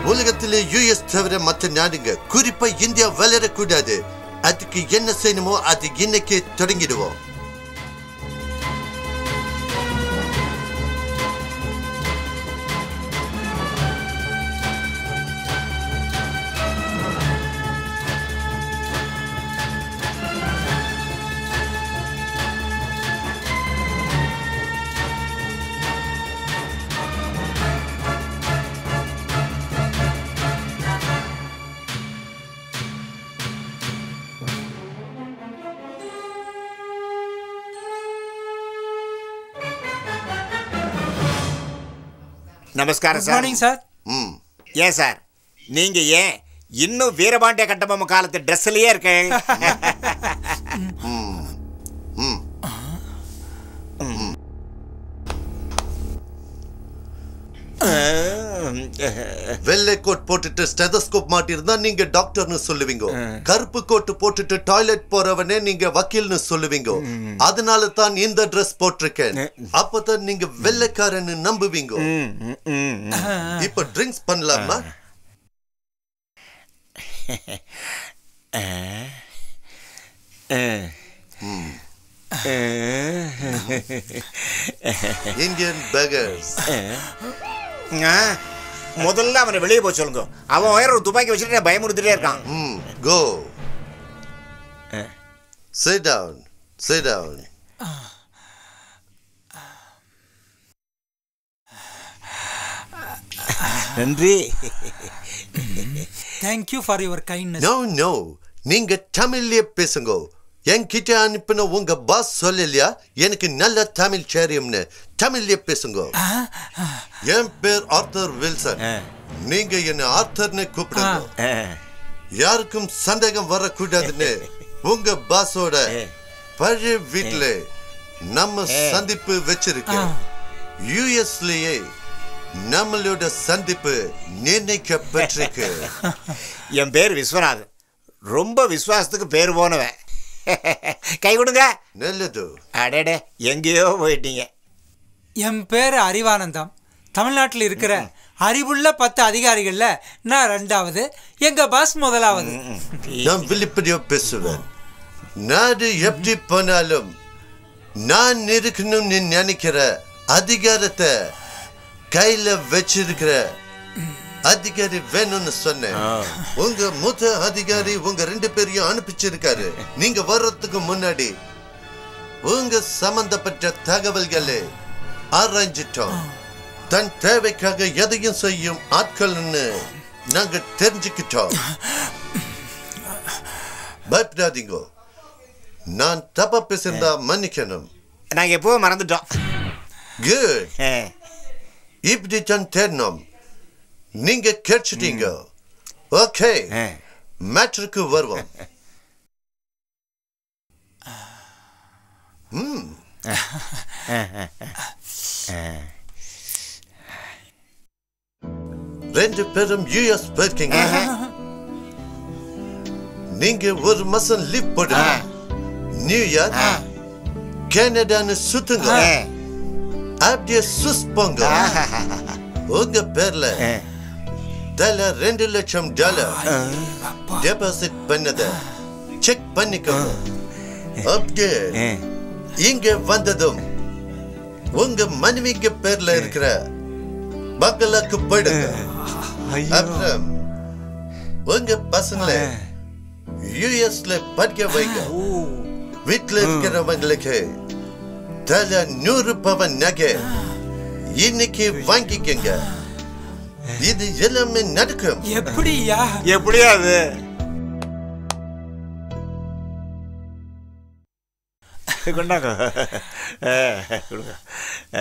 உலகத்திலே யுஎஸ் தவிர மற்ற நாடுங்க குறிப்பா இந்தியா வளரக்கூடாது அதுக்கு என்ன செய்யணுமோ அது இன்னைக்கு தொடங்கிடுவோம் நமஸ்காரம் குட் சார் மார்னிங் சார் ம் ஏன் சார் நீங்க ஏன் இன்னும் வீரபாண்டிய கட்டபொம்ம காலத்து ட்ரெஸ்லயே இருக்கேன் ம் வெள்ளை கோட் போட்டுட்டு ஸ்டெதஸ்கோப் மாட்டிருந்தா நீங்க டாக்டர்னு சொல்லுவீங்க கருப்பு கோட் போட்டுட்டு டாய்லெட் போறவனே நீங்க வக்கீல்னு சொல்லுவீங்க அதனால தான் இந்த Dress போட்டிருக்கேன் அப்பதான் நீங்க வெள்ளைக்காரன்னு நம்புவீங்க இப்ப ட்ரிங்க்ஸ் பண்ணலாமா இந்தியன் பெகர்ஸ் ஆ, முதல்ல அவனை வெளியே போக சொல்லுங்க அவன் வேற ஒரு துப்பாக்கி வச்சுட்டு பயமுறுத்திட்டே இருக்கான் ம் go sit down sit down நன்றி thank you for your kindness no no நீங்க தமிழ்லயே பேசுங்க என்கிட்ட அனுப்பின உங்க பாஸ் சொல்லலையா எனக்கு நல்ல தமிழ் தெரியும்னு தமிழ்லயே பேசுங்க என் பேர் ஆர்த்தர் வில்சன் நீங்க என்ன ஆர்த்தர்னு கூப்பிடுங்க யாருக்கும் சந்தேகம் வரக்கூடாதுன்னு உங்க பாஸோட பழைய வீட்டுல நம்ம சந்திப்பு வச்சிருக்கோம் யூஎஸ்லயே நம்மளோட சந்திப்பு நிர்ணயிக்கப்பட்டிருக்கு என் பேர் விஸ்வநாதன் ரொம்ப விசுவாசத்துக்கு பேர் போனவன் கை கொடுங்க நல்லது அடடே எங்கேயோ போயிட்டீங்க என் பேர் அறிவானந்தம் தமிழ்நாட்டில் இருக்கிற அறிவுள்ள பத்து அதிகாரிகள்ல நான் ரெண்டாவது எங்க பாஸ் முதலாவது நான் வெளிப்படையா பேசுவேன் நாடு எப்படி போனாலும் நான் இருக்கணும்னு நினைக்கிற அதிகாரத்தை கையில வச்சிருக்கிற அதிகாரி வேணும்னு சொன்னேன் உங்க மூத்த அதிகாரி உங்க ரெண்டு பேரையும் அனுப்பிச்சிருக்காரு நீங்க வர்றதுக்கு முன்னாடி உங்க சம்பந்தப்பட்ட தகவல்களை ஆராய்ஞ்சிட்டோம் தன் தேவைக்காக எதையும் செய்யும் ஆட்கள்னு நாங்க தெரிஞ்சுக்கிட்டோம் பயப்படாதீங்க நான் தப்பா பேசியிருந்தா மன்னிக்கணும் நாங்கள் எப்போ மறந்துட்டோம் குட் ஆ. இப்படி தான் தேடணும் நீங்க கேட்டுட்டீங்க ஓகே ஆ. மேட்ருக்கு வருவோம் ம் ரெண்டு பேரும் யூஎஸ் போயிருக்கீங்க நீங்க ஒரு மாசம் லீவ் போடுங்க நியூயார்க் கனடான்னு சுத்துங்க ஆ. அப்படியே சுஸ் போங்க உங்க பேர்ல ஆ. தல ரெண்டு லட்சம் டாலர் டெபாசிட் பண்ணத செக் பண்ணிக்கோங்க அப்படியே ஆ. இங்க வந்ததும் உங்க மனைவிக்கு பேர்ல இருக்கிற பங்களாக்கு போயிடுங்க அப்புறம் உங்க பசங்களை யூஎஸ்ல படிக்க வைங்க வீட்டுல இருக்கிறவங்களுக்கு தல நூறு பவன் நகை இன்னைக்கு வாங்கிக்கங்க இது எல்லாமே நடக்கும் எப்படியா எப்படியா அது கொண்டாங்க ஆ, கொடுங்க ஆ.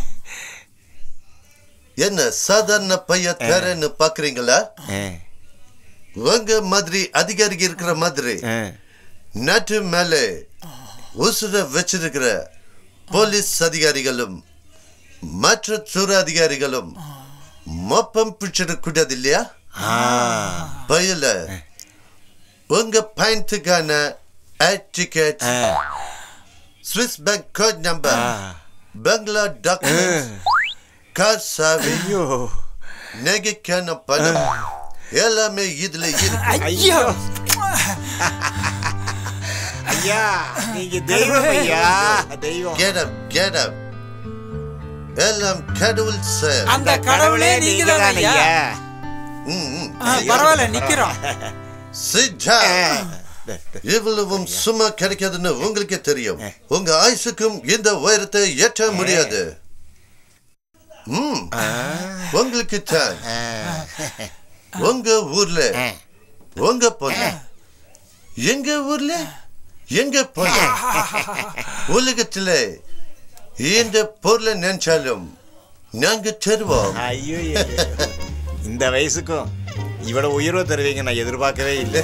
என்ன சாதாரண பையன் தரேன்னு பாக்குறீங்களா ஆ. உங்க மாதிரி அதிகாரி இருக்கிற மாதிரி ஆ. நாட்டு மேலே உசுர வச்சிருக்கிற போலீஸ் அதிகாரிகளும் மற்ற துறை அதிகாரிகளும் மொப்பம் பிடிச்சிடக்கூடாது இல்லையா ஆ. பயல உங்க பயணத்துக்கான ஏர் டிக்கெட் ஆ. ஸ்விஸ் பேங்க் கோட் நம்பர் ஆ. பங்களா டாக்குமெண்ட் கார் சாவி ஐயோ நகைக்கான பணம் எல்லாமே இதுல இருக்கு ஐயோ ஐயா நீங்க தெய்வம் ஐயா தெய்வம் Get up, get up. எல்லாம் கடவுள் சார் அந்த கடவுளே நீங்க தான் ஐயா ஆ, பரவாயில்ல நிக்கிறோம் சித்தா இவ்வளவும் சும்மா கிடைக்காதுன்னு உங்களுக்கே தெரியும் உங்க ஆயுசுக்கும் இந்த உயரத்தை ஏற்ற முடியாது ம் உங்களுக்கு தான் உங்க ஊர்ல உங்க பொண்ணு எங்க ஊர்ல எங்க பொண்ணு உலகத்துல இந்த பொருளை நினைச்சாலும் நாங்க தருவோம் ஐயோ ஐயோ. இந்த வயசுக்கும் இவ்வளவு உயர்வு தருவீங்க நான் எதிர்பார்க்கவே இல்லை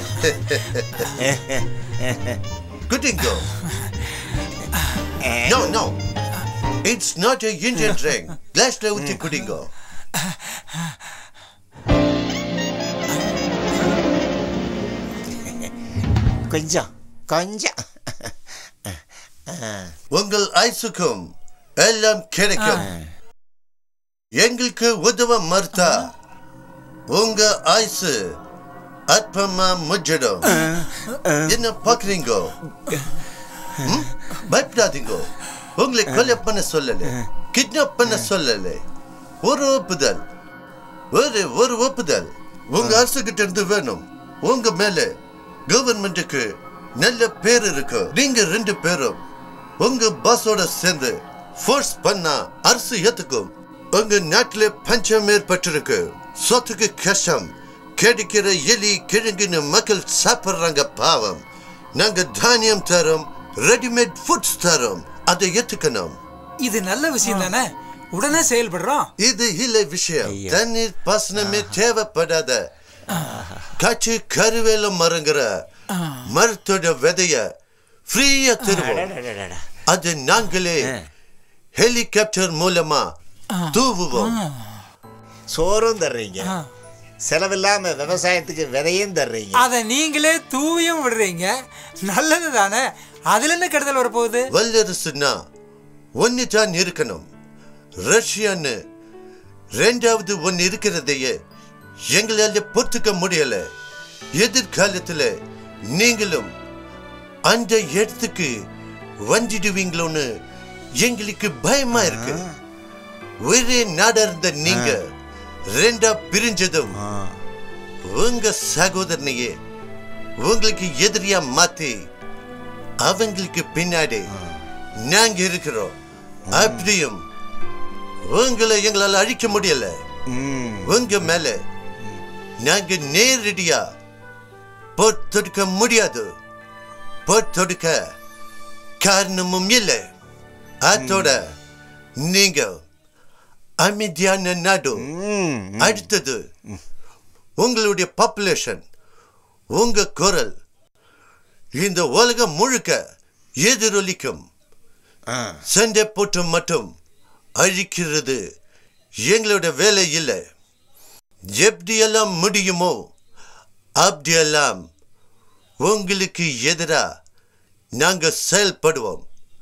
குட்டிங்கோ No, no. It's not a Indian drink. கிளாஸ்ல ஊத்தி குடிங்கோ கொஞ்சம் கொஞ்சம் உங்கள் ஐசுக்கும் எல்லாம் கிடைக்கும் எங்களுக்கு உதவ மறுத்தா உங்க ஐசு அற்பமா முஜிடும் என்ன பாக்குறீங்கோ ம்? பயப்படாதீங்கோ உங்களை கொலை பண்ண சொல்லல கிட்னாப் பண்ண சொல்லல ஒரு ஒப்புதல் ஒரு ஒரு ஒப்புதல் உங்க அரசு கிட்ட இருந்து வேணும் உங்க மேல கவர்மெண்ட்டுக்கு நல்ல பேர் இருக்கு நீங்க ரெண்டு பேரும் உங்க பாஸோட சேர்ந்து ஃபோர்ஸ் பண்ணா அரசு ஏத்துக்கும் உங்க நாட்டுல பஞ்சம் ஏற்பட்டிருக்கு சொத்துக்கு கஷ்டம் கிடைக்கிற எலி கிழங்குன்னு மக்கள் சாப்பிடுறாங்க பாவம் நாங்க தானியம் தரோம் ரெடிமேட் ஃபுட்ஸ் தரோம் அதை ஏத்துக்கணும் இது நல்ல விஷயம் தானே உடனே செயல்படுறோம் இது இல்லை விஷயம் ஐயா. தண்ணீர் பாசனமே தேவைப்படாத காட்சி கருவேல மரங்கிற மரத்தோட விதைய ஃப்ரீயா தருவோம் அடடடடடா. அது நாங்களே ஹெலிகாப்டர் மூலமா தூவுவோம் சோறும் தர்றீங்க ஆ. செலவில்லாம விவசாயத்துக்கு விதையும் தர்றீங்க அதை நீங்களே தூவியும் விடுறீங்க நல்லது தானே அதுல என்ன கெடுதல் வரப்போகுது வல்லரசுனா ஒன்னு தான் இருக்கணும் ரஷ்யான்னு ரெண்டாவது ஒன்னு இருக்கிறதையே எங்களால பொறுத்துக்க முடியல எதிர்காலத்துல நீங்களும் அந்த இடத்துக்கு வந்துடுவீங்களோன்னு எங்களுக்கு பயமா இருக்கு ஒரே நாடா இருந்த நீங்க ரெண்டா பிரிஞ்சதும் உங்க சகோதரனையே உங்களுக்கு எதிரியா மாத்தி அவங்களுக்கு பின்னாடி நாங்க இருக்கிறோம் அப்படியும் உங்களை எங்களால அழிக்க முடியல ம். உங்க மேல நாங்க நேரடியா போர் தொடுக்க முடியாது போர் தொடுக்க காரணமும் இல்லை அதோட நீங்க அமைதியான நாடு ம். அடுத்தது உங்களுடைய பாப்புலேஷன் உங்க குரல் இந்த உலகம் முழுக்க எதிரொலிக்கும் ஆ. சண்டை போட்டு மட்டும் அழிக்கிறது எங்களோட வேலை இல்லை எப்படியெல்லாம் முடியுமோ அப்படியெல்லாம் உங்களுக்கு எதிரா நாங்க செயல்படுவோம்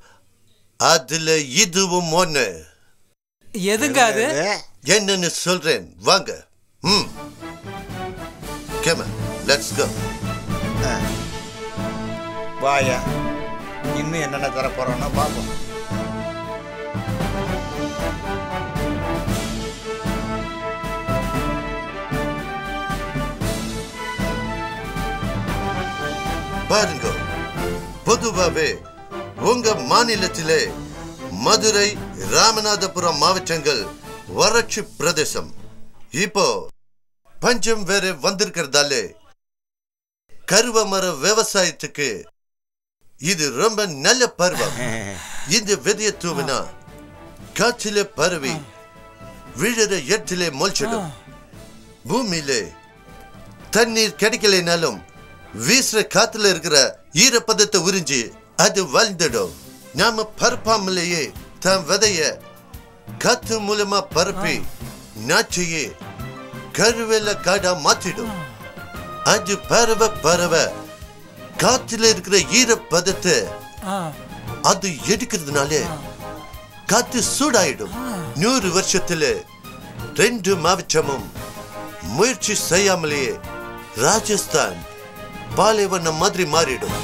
அதுல இதுவும் ஒண்ணு எதுங்க அது என்னன்னு சொல்றேன் வாங்க ம் கேம லெட்ஸ் கோ வாயா இன்னும் என்னென்ன தர போறோம்னா பார்ப்போம் பாருங்க பொதுவாவே உங்க மாநிலத்திலே மதுரை ராமநாதபுரம் மாவட்டங்கள் வறட்சி பிரதேசம் இப்போ பஞ்சம் வேற வந்திருக்கிறதாலே கருவ மர விவசாயத்துக்கு இது ரொம்ப நல்ல பருவம் இந்த விதைய தூவினா காற்றிலே பரவி விழுற இடத்திலே மொழிச்சிடும் பூமியிலே தண்ணீர் கிடைக்கலைனாலும் வீசுற காத்துல இருக்கிற ஈரப்பதத்தை உறிஞ்சி அது வாழ்ந்துடும் நாம பரப்பாமலேயே தன் விதைய காத்து மூலமா பரப்பி நாற்றையே கருவேல காடா மாத்திடும் அது பரவ பரவ காத்துல இருக்கிற ஈரப்பதத்தை ஆ, அது எடுக்கிறதுனால காத்து சூடாயிடும் நூறு வருஷத்துல ரெண்டு மாவட்டமும் முயற்சி செய்யாமலேயே ராஜஸ்தான் பாலைவனம் மாதிரி மாறிடும்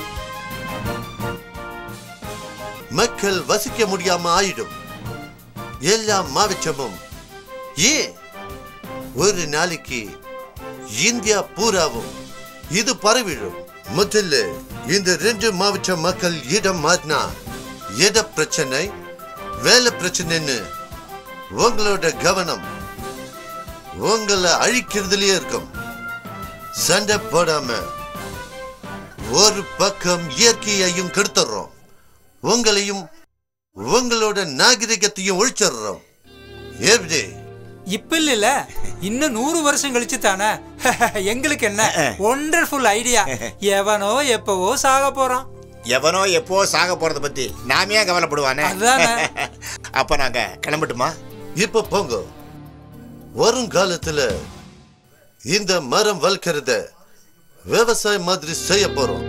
மக்கள் வசிக்க முடியாம ஆயிடும் எல்லா மாவட்டமும் ஏன் ஒரு நாளைக்கு இந்தியா பூராவும் இது பரவிடும் முதல்ல இந்த ரெண்டு மாவட்ட மக்கள் இடம் மாறினா இட பிரச்சனை வேலை பிரச்சனைன்னு உங்களோட கவனம் உங்களை அழிக்கிறதுலயே இருக்கும் சண்டை போடாம ஒரு பக்கம் இயற்கையையும் கெடுத்துடுறோம் உங்களையும் உங்களோட நாகரிகத்தையும் ஒழிச்சிடுறோம் எப்படி இப்ப இல்ல இன்னும் நூறு வருஷம் கழிச்சு தானே எங்களுக்கு என்ன ஒண்டர்ஃபுல் ஐடியா எவனோ எப்பவோ சாக போறான் எவனோ எப்போ சாக போறத பத்தி நாமே கவலைப்படுவானே அதானே. அப்ப நாங்க கிளம்பட்டுமா இப்ப போங்க வருங்காலத்துல இந்த மரம் வளர்க்கறத விவசாயம் மாதிரி செய்ய போறோம்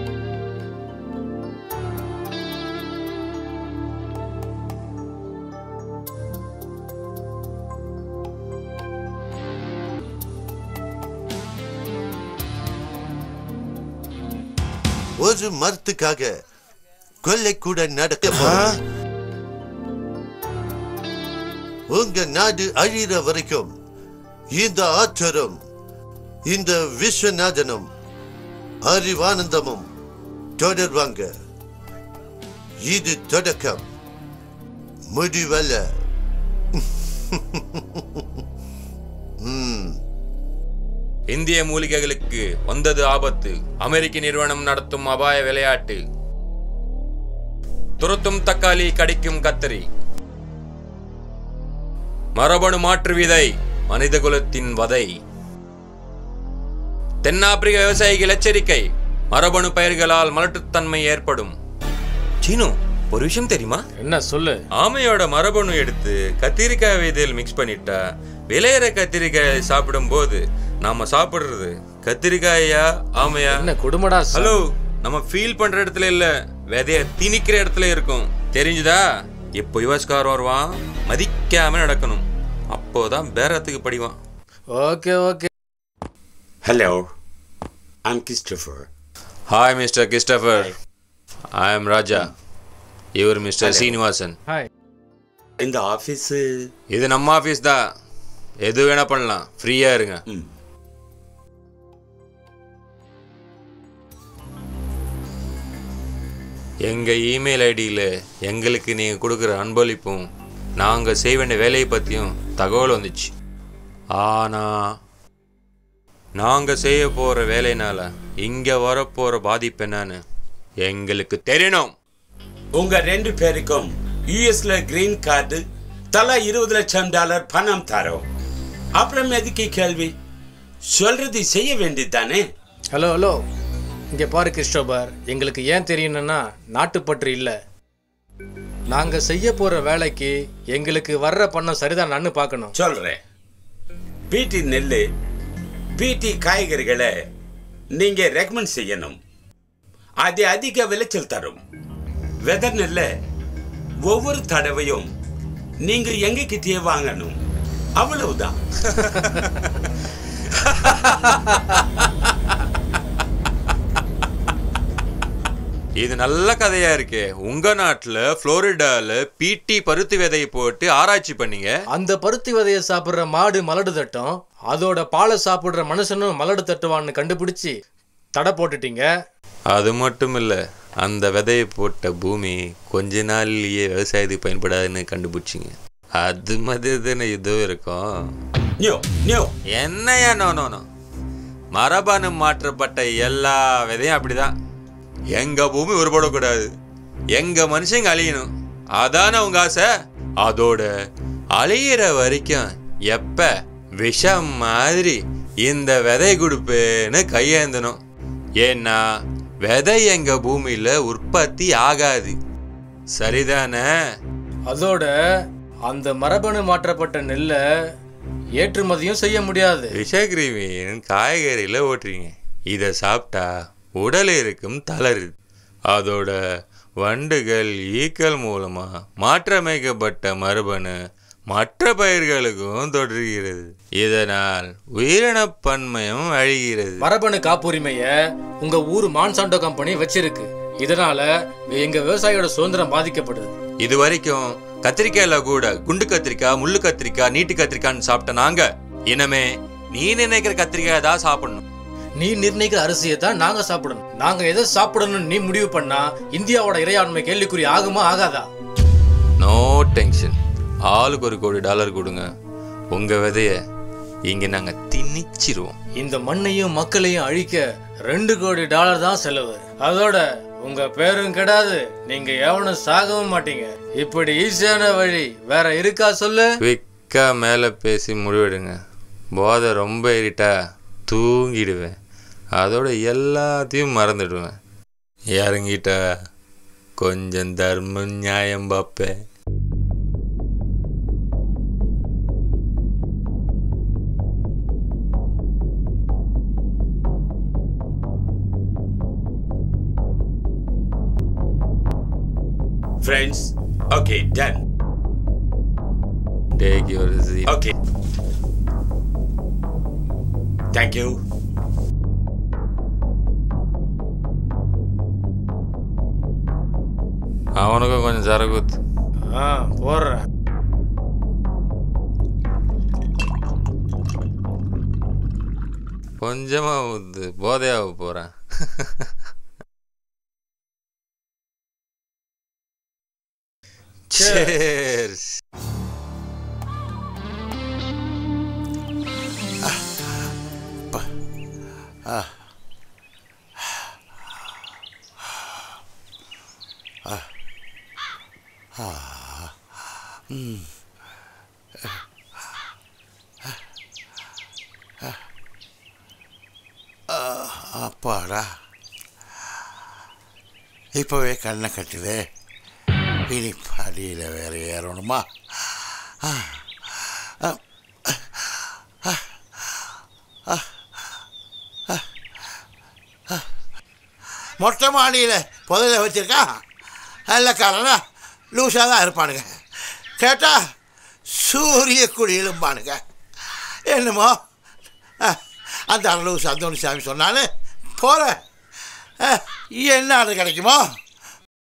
ஒரு மரத்துக்காக கொள்ளை கூட நடக்க போறோம் உங்க நாடு அழிகிற வரைக்கும் இந்த ஆற்றரும் இந்த விஸ்வநாதனும் அறிவானந்தமும் தொடர்வாங்க இது தொடக்கம் முடிவல்ல இந்திய மூலிகைகளுக்கு வந்தது ஆபத்து அமெரிக்க நிறுவனம் நடத்தும் அபாய விளையாட்டு துரத்தும் தக்காளி கடிக்கும் கத்தரி மரபணு மாற்று விதை மனிதகுலத்தின் வதை தென்னாப்பிரிக்க விவசாயிகள் எச்சரிக்கை மரபணு பயிர்களால் மலட்டுத்தன்மை ஏற்படும் சீனு ஒரு விஷயம் தெரியுமா என்ன சொல்லு ஆமையோட மரபணு எடுத்து கத்திரிக்காய் விதையில் மிக்ஸ் பண்ணிட்டா விளையிற கத்திரிக்காயை சாப்பிடும்போது நாம சாப்பிடுறது கத்திரிக்காயா ஆமையா என்ன கொடுமடா ச- ஹலோ நம்ம ஃபீல் பண்ற இடத்துல இல்ல விதைய திணிக்கிற இடத்துல இருக்கும் தெரிஞ்சுதா எப்போ யுவஸ்கார் வருவான் மதிக்காம நடக்கணும் அப்போதான் பேரத்துக்கு படிவான் okay okay Hello, I'm Christopher. Hi mister Christopher I am Raja இவர் மிஸ்டர் சீனிவாசன் ஹாய் இந்த ஆஃபீஸ் இது நம்ம ஆஃபீஸ் தான் எது வேணா பண்ணலாம் ஃப்ரீயா இருங்க ம். எங்க இமெயில் ஐடியில் எங்களுக்கு நீங்க கொடுக்குற அன்பளிப்பும் நாங்க செய்ய வேண்டிய வேலையை பத்தியும் தகவல் வந்துச்சு ஆனா நாங்க செய்ய போற வேலைனால இங்க வரப்போற பாதிப்பு என்னன்னு எங்களுக்கு தெரியணும் உங்க ரெண்டு பேருக்கும் யூஎஸ்ல கிரீன் கார்டு தலா இருபது லட்சம் டாலர் பணம் தரோம் அப்புறம் எதுக்கு கேள்வி சொல்றது செய்ய வேண்டியது தானே ஹலோ ஹலோ இங்கே பாரு கிறிஸ்டோபர் எங்களுக்கு ஏன் தெரியணும்னா நாட்டுப்பற்று இல்லை நாங்கள் செய்ய போகிற வேலைக்கு எங்களுக்கு வர்ற பணம் சரிதானான்னு பார்க்கணும் சொல்றேன் பீட்டி நெல்லு பீட்டி காய்கறிகளை நீங்க ரெக்கமெண்ட் செய்யணும் அது அதிக விளைச்சல் தரும் வெதர் நெல்ல ஒவ்வொரு தடவையும் நீங்க எங்க கிட்டயே வாங்கணும் அவ்வளவுதான் இது நல்ல கதையா இருக்கே உங்க நாட்டுல புளோரிடால பிடி பருத்தி விதையை போட்டு ஆராய்ச்சி பண்ணீங்க அந்த பருத்தி விதையை சாப்பிட்ற மாடு மலடு தட்டும் அதோட பாலை சாப்பிட்ற மனுஷனும் மலடு தட்டுவான்னு கண்டுபிடிச்சி தடை போட்டுட்டீங்க அது மட்டும் இல்ல அந்த விதையை போட்ட பூமி கொஞ்ச நாள்லயே விவசாயத்துக்கு பயன்படாதுன்னு கண்டுபிடிச்சிங்க அது மாதிரி தானே இதுவும் இருக்கும் நியோ நியோ என்னையா நோ நோ நோ மரபணு மாற்றப்பட்ட எல்லா விதையும் அப்படிதான் எங்க பூமி உருப்படக்கூடாது எங்க மனுஷங்க அழியணும் அதானே உங்க ஆசை அதோட அழியிற வரைக்கும் எப்ப விஷம் மாதிரி இந்த விதை கொடுப்பேன்னு கையேந்தணும் ஏன்னா விதை எங்க பூமியில உற்பத்தி ஆகாது சரிதானே அதோட அந்த மரபணு மாற்றப்பட்ட நெல்லை ஏற்றுமதியும் செய்ய முடியாது விஷக்கிருமியின் காய்கறியில் ஓட்டுறீங்க இதை சாப்பிட்டா உடல் இருக்கும் தளருது அதோட வண்டுகள் ஈக்கள் மூலமா மாற்றமைக்கப்பட்ட மரபணு மற்ற பயிர்களுக்கும் தொற்றுகிறது இதனால் உயிரினப் பன்மையும் அழிகிறது மரபணு காப்புரிமைய உங்க ஊர் மான்சாண்டோ கம்பெனி வச்சிருக்கு இதனால எங்க விவசாயியோட சுதந்திரம் பாதிக்கப்படுது இது வரைக்கும் கத்திரிக்காயில கூட குண்டு கத்திரிக்காய் முள்ளு கத்திரிக்காய் நீட்டு கத்திரிக்காய்னு சாப்பிட்ட நாங்க இனிமே நீ நினைக்கிற கத்திரிக்காய் தான் சாப்பிடணும் நீ நிர்ணயிக்கிற அரிசியை தான் நாங்க சாப்பிடணும் நாங்க எதை சாப்பிடணும்னு நீ முடிவு பண்ணா இந்தியாவோட இறையாண்மை கேள்விக்குறி ஆகுமா ஆகாதா நோ டென்ஷன் ஆளுக்கு ஒரு கோடி டாலர் கொடுங்க உங்க விதைய இங்க நாங்க திணிச்சிருவோம் இந்த மண்ணையும் மக்களையும் அழிக்க ரெண்டு கோடி டாலர் தான் செலவு அதோட உங்க பேரும் கெடாது நீங்க எவனும் சாகவும் மாட்டீங்க இப்படி ஈஸியான வழி வேற இருக்கா சொல்லு குவிக்கா மேலே பேசி முடிவெடுங்க போதை ரொம்ப ஏறிட்டா தூங்கிடுவேன் அதோட எல்லாத்தையும் மறந்துடுவேன் இறங்கிட்டா கொஞ்சம் தர்மம் நியாயம் பார்ப்பேன் Friends, okay, done. Take your seat Okay. Thank you. அவனுக்கும் கொஞ்சம் சரக்கு ஊத்து. ஆ போடுறேன் கொஞ்சமா ஊத்து போதையாக போகிறேன் Cheers. அப்பாடா இப்போவே கண்ணை கட்டுது இனி படியில் வேற ஏறணுமா ஆ, ஆ, ஆ, ஆ, ஆ, ஆ. மொட்டை மாடியில் புதையில வச்சிருக்கா வெள்ளக்காரனா லூஸாக தான் இருப்பானுங்க கேட்டால் சூரிய குடியிலும்பானுங்க என்னமோ ஆ, அந்த அரலூர் சந்தோனி சாமி சொன்னாலும் போகிறேன் என்ன ஆர்டர் கிடைக்குமோ